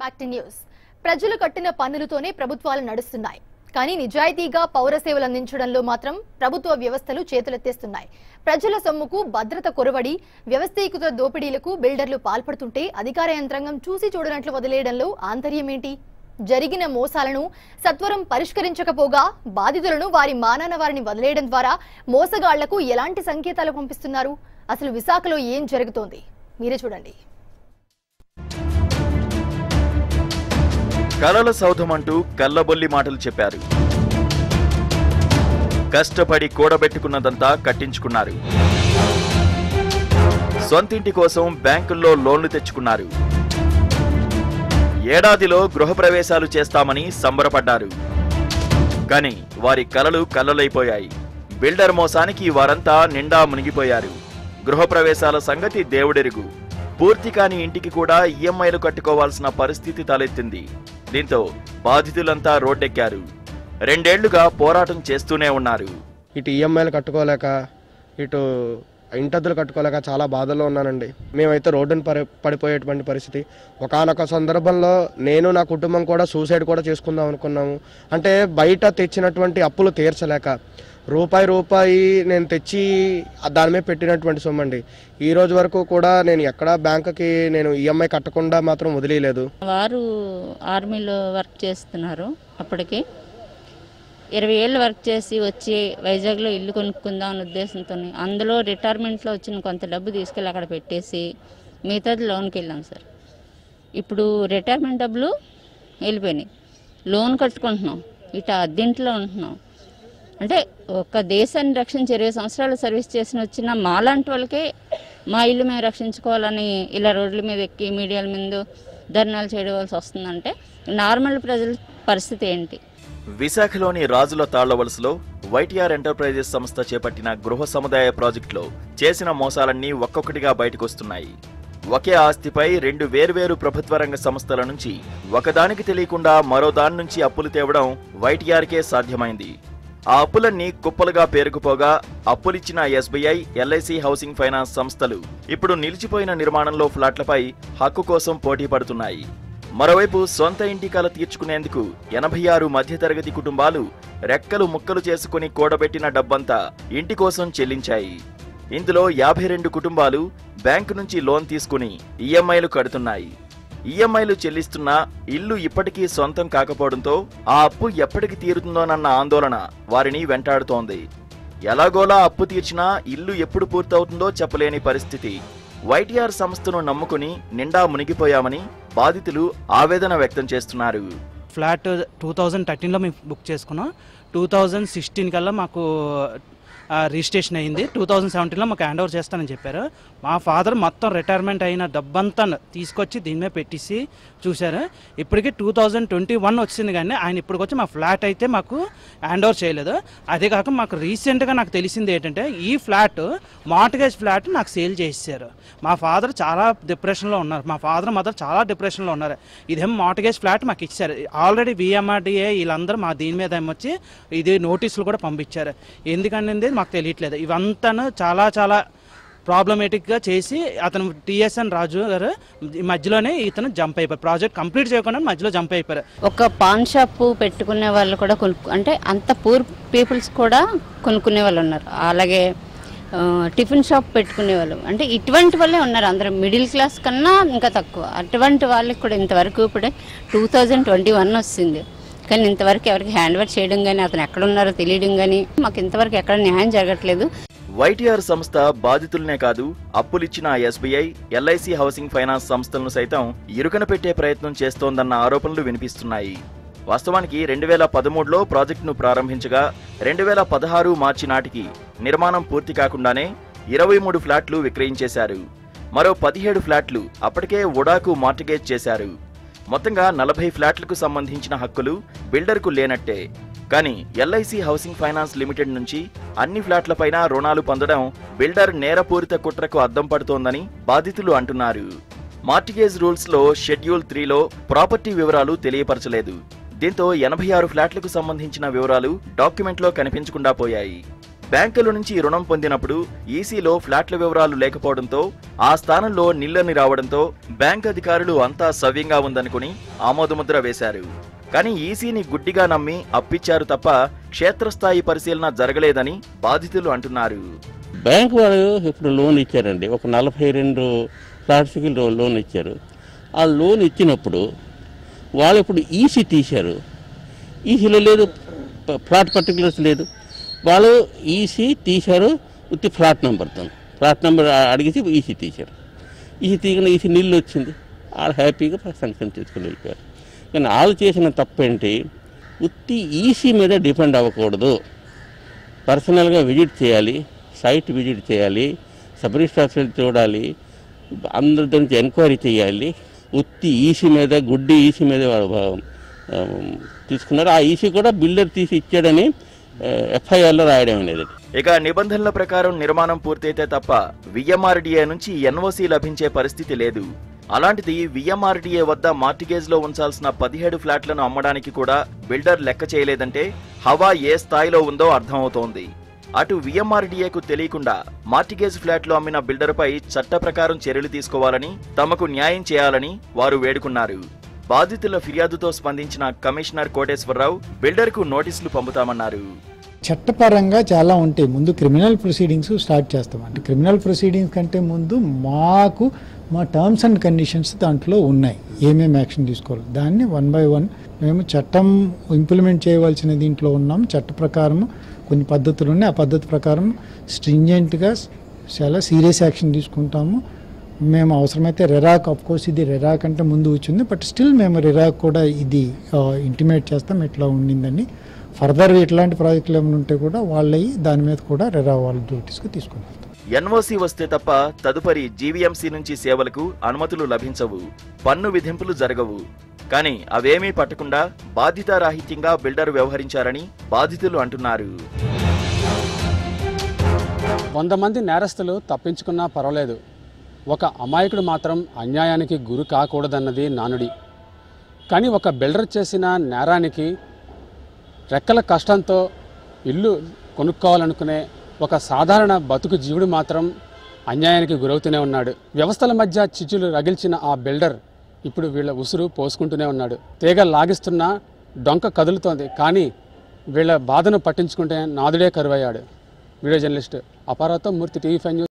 back to news ప్రజలు కట్టిన పన్నులతోనే ప్రభుత్వాలు నడుస్తున్నాయి కానీ నిజాయితీగా పౌర సేవలు అందించడంలో మాత్రం ప్రభుత్వ వ్యవస్థలు చేతులెత్తేస్తున్నాయి ప్రజల సొమ్ముకు భద్రత కొరవడి వ్యవస్థీకృత దోపిడీలకు బిల్డర్లు పాల్పడుతుంటే అధికార యంత్రాంగం చూసి చూడనట్లు వదిలేయడంలో ఆంతర్యమేంటి జరిగిన మోసాలను సత్వరం పరిష్కరించకపోగా బాధితులను వారి మానాన వారిని వదిలేయడం ద్వారా మోసగాళ్లకు ఎలాంటి సంకేతాలు పంపిస్తున్నారు అసలు విశాఖలో ఏం జరుగుతోంది మీరే చూడండి కలల సౌధమంటూ కల్లబొల్లి మాటలు చెప్పారు కష్టపడి కూడబెట్టుకున్నదంతా కట్టించుకున్నారు సొంతింటి కోసం బ్యాంకుల్లో లోన్లు తెచ్చుకున్నారు ఏడాదిలో గృహప్రవేశాలు చేస్తామని సంబరపడ్డారు కానీ వారి కలలు కల్లలైపోయాయి బిల్డర్ మోసానికి వారంతా నిండా మునిగిపోయారు గృహప్రవేశాల సంగతి దేవుడెరుగు పూర్తి కాని ఇంటికి కూడా ఈఎంఐలు కట్టుకోవాల్సిన పరిస్థితి తలెత్తింది దీంతో బాధితులంతా రోడ్డెక్కారు రెండేళ్లుగా పోరాటం చేస్తూనే ఉన్నారు ఇటు ఈఎంఐలు కట్టుకోలేక ఇటు ఇంటద్దులు కట్టుకోలేక చాలా బాధలో ఉన్నానండి మేమైతే రోడ్డున పడి పడిపోయేటువంటి పరిస్థితి ఒకానొక సందర్భంలో నేను నా కుటుంబం కూడా సూసైడ్ కూడా చేసుకుందాం అనుకున్నాము అంటే బయట తెచ్చినటువంటి అప్పులు తీర్చలేక రూపాయి రూపాయి నేను తెచ్చి దాని మీద పెట్టినటువంటి సొమ్ము అండి ఈ రోజు వరకు కూడా నేను ఎక్కడా బ్యాంకుకి నేను ఈఎంఐ కట్టకుండా మాత్రం వదిలేదు వారు ఆర్మీలో వర్క్ చేస్తున్నారు అప్పటికి ఇరవై ఏళ్ళు వర్క్ చేసి వచ్చి వైజాగ్లో ఇల్లు కొనుక్కుందాం అనే ఉద్దేశంతో అందులో రిటైర్మెంట్లో వచ్చిన కొంత డబ్బు తీసుకెళ్ళి అక్కడ పెట్టేసి మిగతాది లోన్కి వెళ్ళాం సార్ ఇప్పుడు రిటైర్మెంట్ డబ్బులు వెళ్ళిపోయినాయి లోన్ కట్టుకుంటున్నాం ఇటు అద్దెంట్లో ఉంటున్నాం అంటే ఒక దేశాన్ని రక్షించి ఇరవై సంవత్సరాలు సర్వీస్ చేసిన వచ్చిన మాలాంటి వాళ్ళకే మా ఇల్లు మేము రక్షించుకోవాలని ఇలా రోడ్ల మీద ఎక్కి మీడియాల ముందు ధర్నాలు చేయవలసి వస్తుందంటే నార్మల్ ప్రజల పరిస్థితి ఏంటి విశాఖలోని రాజుల తాళ్లవలసలో వైటీఆర్ ఎంటర్ప్రైజెస్ సంస్థ చేపట్టిన గృహ సముదాయ ప్రాజెక్టులో చేసిన మోసాలన్నీ ఒక్కొక్కటిగా బయటకొస్తున్నాయి ఒకే ఆస్తిపై రెండు వేర్వేరు ప్రభుత్వ రంగ సంస్థల నుంచి ఒకదానికి తెలియకుండా మరో దాని నుంచి అప్పులు తేవడం వైటీఆర్కే సాధ్యమైంది ఆ అప్పులన్నీ కుప్పలుగా పేరుకుపోగా అప్పులిచ్చిన ఎస్బీఐ ఎల్ఐసి హౌసింగ్ ఫైనాన్స్ సంస్థలు ఇప్పుడు నిలిచిపోయిన నిర్మాణంలో ఫ్లాట్లపై హక్కు కోసం పోటీ పడుతున్నాయి మరోవైపు సొంత ఇంటి కల తీర్చుకునేందుకు ఎనభై ఆరు మధ్యతరగతి కుటుంబాలు రెక్కలు ముక్కలు చేసుకుని కూడబెట్టిన డబ్బంతా ఇంటి కోసం చెల్లించాయి ఇందులో యాభై రెండు కుటుంబాలు బ్యాంకు నుంచి లోన్ తీసుకుని ఈఎంఐలు కడుతున్నాయి ఈఎంఐలు చెల్లిస్తున్నా ఇల్లు ఇప్పటికీ సొంతం కాకపోవడంతో ఆ అప్పు ఎప్పటికి తీరుతుందోనన్న ఆందోళన వారిని వెంటాడుతోంది ఎలాగోలా అప్పు తీర్చినా ఇల్లు ఎప్పుడు పూర్తవుతుందో చెప్పలేని పరిస్థితి వైటీఆర్ సంస్థను నమ్ముకుని నిండా మునిగిపోయామని బాధితులు ఆవేదన వ్యక్తం చేస్తున్నారు ఫ్లాట్ టూ థౌజండ్ థర్టీన్లో మేము బుక్ చేసుకున్నాం టూ థౌజండ్ సిక్స్టీన్ కల్లా మాకు ఆ, రిజిస్ట్రేషన్ అయింది టూ థౌజండ్ సెవెంటీన్లో మాకు హ్యాండ్ ఓవర్ చేస్తానని చెప్పారు మా ఫాదర్ మొత్తం రిటైర్మెంట్ అయిన డబ్బంతా తీసుకొచ్చి దీని మీద పెట్టేసి చూశారు ఇప్పటికి టూ థౌజండ్ ట్వంటీ వన్ వచ్చింది కానీ ఆయన ఇప్పటికొచ్చి మా ఫ్లాట్ అయితే మాకు హ్యాండ్ ఓవర్ చేయలేదు అదే కాక మాకు రీసెంట్గా నాకు తెలిసింది ఏంటంటే ఈ ఫ్లాట్ మార్టగేజ్ ఫ్లాట్ నాకు సేల్ చేసేసారు మా ఫాదర్ చాలా డిప్రెషన్లో ఉన్నారు మా ఫాదర్ మదర్ చాలా డిప్రెషన్లో ఉన్నారు ఇదేం మార్టగేజ్ ఫ్లాట్ మాకు ఇచ్చారు ఆల్రెడీ విఎంఆర్డిఏ వీళ్ళందరూ మా దీని మీద ఏమొచ్చి ఇది నోటీసులు కూడా పంపించారు ఎందుకనేది మాకు తెలియట్లేదు ఇవంతాను చాలా చాలా ప్రాబ్లమేటిక్గా చేసి అతను టిఎస్ఎన్ రాజు గారు ఈ మధ్యలోనే ఇతను జంప్ అయిపోయారు ప్రాజెక్ట్ కంప్లీట్ చేయకుండా మధ్యలో జంప్ అయిపోయారు ఒక పాన్ షాప్ పెట్టుకునే వాళ్ళు కూడా కొనుక్కు అంటే అంత పూర్ పీపుల్స్ కూడా కొనుక్కునే వాళ్ళు ఉన్నారు అలాగే ఆ, టిఫిన్ షాప్ పెట్టుకునే వాళ్ళు అంటే ఇటువంటి వాళ్ళే ఉన్నారు అందరూ మిడిల్ క్లాస్ కన్నా ఇంకా తక్కువ అటువంటి వాళ్ళకి కూడా ఇంతవరకు ఇప్పుడే టూ థౌజండ్ ట్వంటీ వన్ వస్తుంది కానీ ఇంతవరకు ఎవరికి హ్యాండ్ ఓవర్ చేయడం కానీ అతను ఎక్కడ ఉన్నారో తెలియడం కానీ మాకు ఇంతవరకు ఎక్కడ న్యాయం జరగట్లేదు వైటీఆర్ సంస్థ బాధితులనే కాదు అప్పులిచ్చిన ఎస్బీఐ ఎల్ఐసి హౌసింగ్ ఫైనాన్స్ సంస్థలను సైతం ఇరుకన పెట్టే ప్రయత్నం చేస్తోందన్న ఆరోపణలు వినిపిస్తున్నాయి వాస్తవానికి రెండు వేల పదమూడులో ప్రాజెక్టును ప్రారంభించగా రెండు వేల పదహారు మార్చి నాటికి నిర్మాణం పూర్తి కాకుండానే ఇరవై మూడు ఫ్లాట్లు విక్రయించేశారు మరో పదిహేడు ఫ్లాట్లు అప్పటికే ఉడాకు మార్టిగేజ్ చేశారు మొత్తంగా నలభై ఫ్లాట్లకు సంబంధించిన హక్కులు బిల్డర్కు లేనట్టే కానీ ఎల్ఐసి హౌసింగ్ ఫైనాన్స్ లిమిటెడ్ నుంచి అన్ని ఫ్లాట్లపైన రుణాలు పొందడం బిల్డర్ నేరపూరిత కుట్రకు అద్దం పడుతోందని బాధితులు అంటున్నారు మార్టిగేజ్ రూల్స్ లో షెడ్యూల్ త్రీలో ప్రాపర్టీ వివరాలు తెలియపరచలేదు దీంతో ఎనభై ఆరు ఫ్లాట్లకు సంబంధించిన వివరాలు డాక్యుమెంట్లో కనిపించకుండా పోయాయి బ్యాంకుల నుంచి రుణం పొందినప్పుడు ఈసీలో ఫ్లాట్ల వివరాలు లేకపోవడంతో ఆ స్థానంలో నిల్లని రావడంతో బ్యాంక్ అధికారులు అంతా సవ్యంగా ఉందనుకుని ఆమోదముద్ర వేశారు కానీ ఈసీని గుడ్డిగా నమ్మి అప్పిచ్చారు తప్ప క్షేత్రస్థాయి పరిశీలన జరగలేదని బాధితులు అంటున్నారు బ్యాంక్ వాళ్ళు ఇప్పుడు లోన్ ఇచ్చారండి ఒక నలభై రెండు ఫ్లాట్స్కి లో- లోన్ ఇచ్చారు ఆ లోన్ ఇచ్చినప్పుడు వాళ్ళు ఇప్పుడు ఈసీ తీశారు ఈసీలో లేదు ప- ఫ్లాట్ పర్టికులర్స్ లేదు వాళ్ళు ఈసీ తీశారు ఉత్తి ఫ్లాట్ నెంబర్తో ఫ్లాట్ నెంబర్ అడిగేసి ఈసీ తీశారు ఈసీ తీయగానే ఈసీ నీళ్ళు వచ్చింది వాళ్ళు హ్యాపీగా సంక్షన్ తీసుకుని వెళ్ళిపోయారు కానీ వాళ్ళు చేసిన తప్పేంటి ఉత్తి ఈసీ మీద డిపెండ్ అవ్వకూడదు పర్సనల్గా విజిట్ చేయాలి సైట్ విజిట్ చేయాలి సబ్ రిజిస్ట్రార్ చూడాలి అందరితో నుంచి ఎంక్వైరీ చేయాలి ఉత్తి ఈసీ మీద గుడ్డి ఈసీ మీద వా- వా- ఆ, తీసుకున్నారు ఆ ఈసీ కూడా బిల్డర్ తీసి ఇచ్చాడని ఎఫ్ఐఆర్లో రాయడం అనేది ఇక నిబంధనల ప్రకారం నిర్మాణం పూర్తయితే తప్ప విఎంఆర్డీఏ నుంచి ఎన్ఓసీ లభించే పరిస్థితి లేదు అలాంటిది విఎంఆర్డీఏ వద్ద మార్టిగేజ్ లో ఉంచాల్సిన పదిహేడు ఫ్లాట్లను అమ్మడానికి కూడా బిల్డర్ లెక్క చేయలేదంటే హవా ఏ స్థాయిలో ఉందో అర్థమవుతోంది అటు విఎంఆర్డీఏకు తెలియకుండా మార్టిగేజ్ ఫ్లాట్లు అమ్మిన బిల్డర్పై చట్ట ప్రకారం చర్యలు తీసుకోవాలని తమకు న్యాయం చేయాలని వారు వేడుకున్నారు బాధితుల ఫిర్యాదుతో స్పందించిన కమిషనర్ కోటేశ్వరరావు బిల్డర్కు నోటీసులు పంపుతామన్నారు చట్టపరంగా చాలా ఉంటాయి ముందు క్రిమినల్ ప్రొసీడింగ్స్ స్టార్ట్ చేస్తాం అంటే క్రిమినల్ ప్రొసీడింగ్స్ కంటే ముందు మాకు మా టర్మ్స్ అండ్ కండిషన్స్ దాంట్లో ఉన్నాయి ఏమేమి యాక్షన్ తీసుకోవాలి దాన్ని వన్ బై వన్ మేము చట్టం ఇంప్లిమెంట్ చేయవలసిన దీంట్లో ఉన్నాం చట్ట ప్రకారం కొన్ని పద్ధతులు ఉన్నాయి ఆ పద్ధతి ప్రకారం స్ట్రింజెంట్గా చాలా సీరియస్ యాక్షన్ తీసుకుంటాము మేము అవసరమైతే రెరాక్ ఆఫ్ కోర్స్ ఇది రెరాక్ అంటే ముందు వచ్చింది బట్ స్టిల్ మేము రెరాక్ కూడా ఇది ఇంటిమేట్ చేస్తాం ఎట్లా ఉండిందని ఫర్దర్ ఇట్లాంటి ప్రాజెక్టులు ఏమైనా ఉంటే కూడా వాళ్ళవి దాని మీద కూడా రెరా వాళ్ళ డ్యూటీస్కి తీసుకుని వెళ్తాం ఎన్ఓసి వస్తే తప్ప తదుపరి జీవీఎంసీ నుంచి సేవలకు అనుమతులు లభించవు పన్ను విధింపులు జరగవు కానీ అవేమీ పట్టకుండా బాధితారాహిత్యంగా బిల్డర్ వ్యవహరించారని బాధితులు అంటున్నారు వంద మంది నేరస్తులు తప్పించుకున్నా పర్వాలేదు ఒక అమాయకుడు మాత్రం అన్యాయానికి గురి కాకూడదన్నది నానుడి కానీ ఒక బిల్డర్ చేసిన నేరానికి రెక్కల కష్టంతో ఇల్లు కొనుక్కోవాలనుకునే ఒక సాధారణ బతుకు జీవుడు మాత్రం అన్యాయానికి గురవుతూనే ఉన్నాడు వ్యవస్థల మధ్య చిచ్చులు రగిల్చిన ఆ బిల్డర్ ఇప్పుడు వీళ్ళ ఉసురు పోసుకుంటూనే ఉన్నాడు తీగ లాగిస్తున్నా డొంక కదులుతోంది కానీ వీళ్ళ బాధను పట్టించుకుంటే నాదుడే కరువయ్యాడు వీడియో జర్నలిస్ట్ అపారాతో మూర్తి టీవీ ఫైవ్ న్యూస్